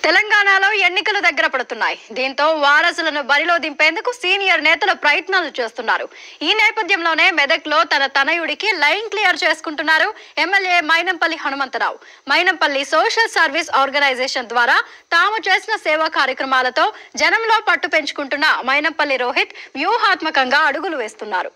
తెలంగాణలో ఎన్నికలు దగ్గర పడుతున్నాయి దీంతో వారసులను బరిలో దింపేందుకు సీనియర్ నేతలు ప్రయత్నాలు చేస్తున్నారు ఈ నేపథ్యంలోనే మెదక్లో తన తనయుడికి లైన్ క్లియర్ చేసుకుంటున్నారు MLA Mynampally Hanumantharao Mynampally social service organisation ద్వారా తాము చేసిన సేవా కార్యక్రమాలతో జనంలో పట్టు పెంచుకుంటున్న మైనంపల్లి రోహిత్ వ్యూహాత్మకంగా అడుగులు వేస్తున్నారు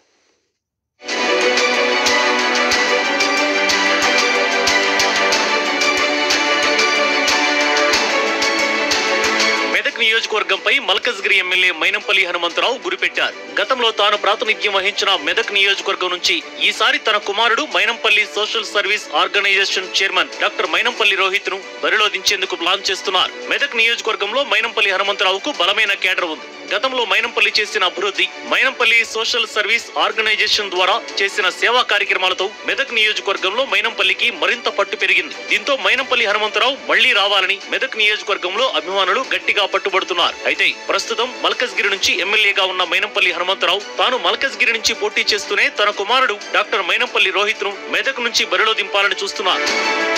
మెదక్ నియోజకవర్గంపై మల్కజ్గిరి ఎమ్మెల్యే మైనంపల్లి హనుమంతరావు గురిపెట్టారు గతంలో తాను ప్రాతినిధ్యం వహించిన మెదక్ నియోజకవర్గం నుంచి ఈసారి తన కుమారుడు Mynampally social service organisation chairman doctor Mynampally Rohit ను బరిలో దించేందుకు ప్లాన్ చేస్తున్నారు మెదక్ నియోజకవర్గంలో మైనంపల్లి హనుమంతరావుకు బలమైన కేడర్ ఉంది గతంలో మైనంపల్లి చేసిన అభివృద్ధి మైనంపల్లి సోషల్ సర్వీస్ ఆర్గనైజేషన్ ద్వారా చేసిన సేవా కార్యక్రమాలతో మెదక్ నియోజకవర్గంలో మైనంపల్లికి మరింత పట్టు పెరిగింది దీంతో మైనంపల్లి హనుమంతరావు మళ్లీ రావాలని మెదక్ నియోజకవర్గంలో అభిమానులు గట్టిగా పట్టుబడుతున్నారు అయితే ప్రస్తుతం మల్కజ్గిరి నుంచి ఎమ్మెల్యేగా ఉన్న మైనంపల్లి హనుమంతరావు తాను మల్కజ్గిరి నుంచి పోటీ చేస్తూనే తన కుమారుడు డాక్టర్ మైనంపల్లి రోహిత్ ను మెదక్ నుంచి బరిలో దింపాలని చూస్తున్నారు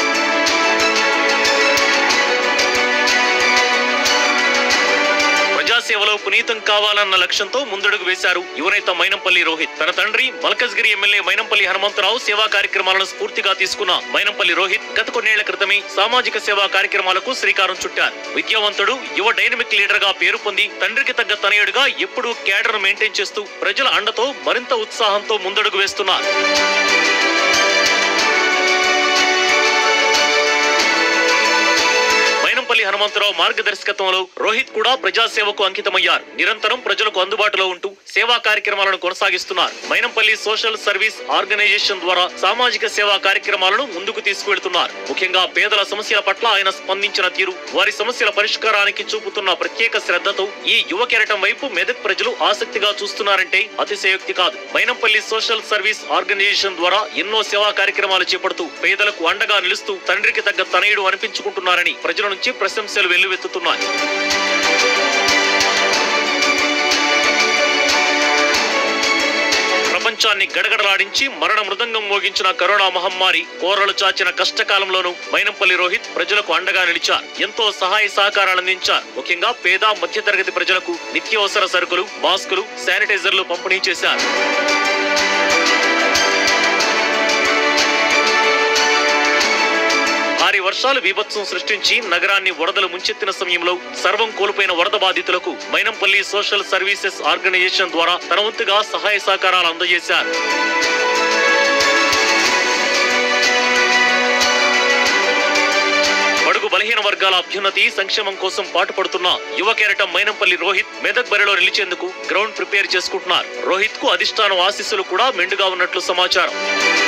ప్రజాసేవలో పునీతం కావాలన్న లక్ష్యంతో ముందడుగు వేశారు యువనేత మైనంపల్లి రోహిత్ తన తండ్రి మల్కజ్గిరి ఎమ్మెల్యే మైనంపల్లి హనుమంతరావు సేవా కార్యక్రమాలను స్ఫూర్తిగా తీసుకున్న మైనంపల్లి రోహిత్ గత కొన్నేళ్ల క్రితమే సామాజిక సేవా కార్యక్రమాలకు శ్రీకారం చుట్టారు విద్యావంతుడు యువ డైనమిక్ లీడర్ గా పేరు పొంది తండ్రికి తగ్గ తనయుడిగా ఎప్పుడూ క్యాడర్ మెయింటైన్ చేస్తూ ప్రజల అండతో మరింత ఉత్సాహంతో ముందడుగు వేస్తున్నారు మైనంపల్లి హనుమంతరావు మార్గదర్శకత్వంలో రోహిత్ కూడా ప్రజాసేవకు అంకితమయ్యారు నిరంతరం ప్రజలకు అందుబాటులో ఉంటూ సేవా కార్యక్రమాలను కొనసాగిస్తున్నారు మైనంపల్లి సోషల్ సర్వీస్ ఆర్గనైజేషన్ ద్వారా సామాజిక సేవా కార్యక్రమాలను ముందుకు తీసుకువెళ్తున్నారు ముఖ్యంగా పేదల సమస్యల పట్ల ఆయన స్పందించిన తీరు వారి సమస్యల పరిష్కారానికి చూపుతున్న ప్రత్యేక శ్రద్ధతో ఈ యువ కెరటం వైపు మెదక్ ప్రజలు ఆసక్తిగా చూస్తున్నారంటే అతిశయోక్తి కాదు మైనంపల్లి సోషల్ సర్వీస్ ఆర్గనైజేషన్ ద్వారా ఎన్నో సేవా కార్యక్రమాలు చేపడుతూ పేదలకు అండగా నిలుస్తూ తండ్రికి తగ్గ తనయుడు అనిపించుకుంటున్నారని ప్రజల నుంచి ప్రశంసలు వెల్లువెత్తుతున్నాయి ప్రపంచాన్ని గడగడలాడించి మరణ మృదంగం మోగించిన కరోనా మహమ్మారి కోరలు చాచిన కష్టకాలంలోనూ మైనంపల్లి రోహిత్ ప్రజలకు అండగా నిలిచారు ఎంతో సహాయ సహకారాలు అందించారు ముఖ్యంగా పేద మధ్యతరగతి ప్రజలకు నిత్యావసర సరుకులు మాస్కులు శానిటైజర్లు పంపిణీ చేశారు భారీ వర్షాలు బీభత్సం సృష్టించి నగరాన్ని వరదలు ముంచెత్తిన సమయంలో సర్వం కోల్పోయిన వరద బాధితులకు మైనంపల్లి సోషల్ సర్వీసెస్ ఆర్గనైజేషన్ ద్వారా తన వంతుగా సహాయ సహకారాలు అందజేశారు బడుగు బలహీన వర్గాల అభ్యున్నతి సంక్షేమం కోసం పాటుపడుతున్న యువ కెరటం మైనంపల్లి రోహిత్ మెదక్ బరిలో నిలిచేందుకు గ్రౌండ్ ప్రిపేర్ చేసుకుంటున్నారు రోహిత్ కు అధిష్టానం ఆశీస్సులు కూడా మెండుగా ఉన్నట్లు సమాచారం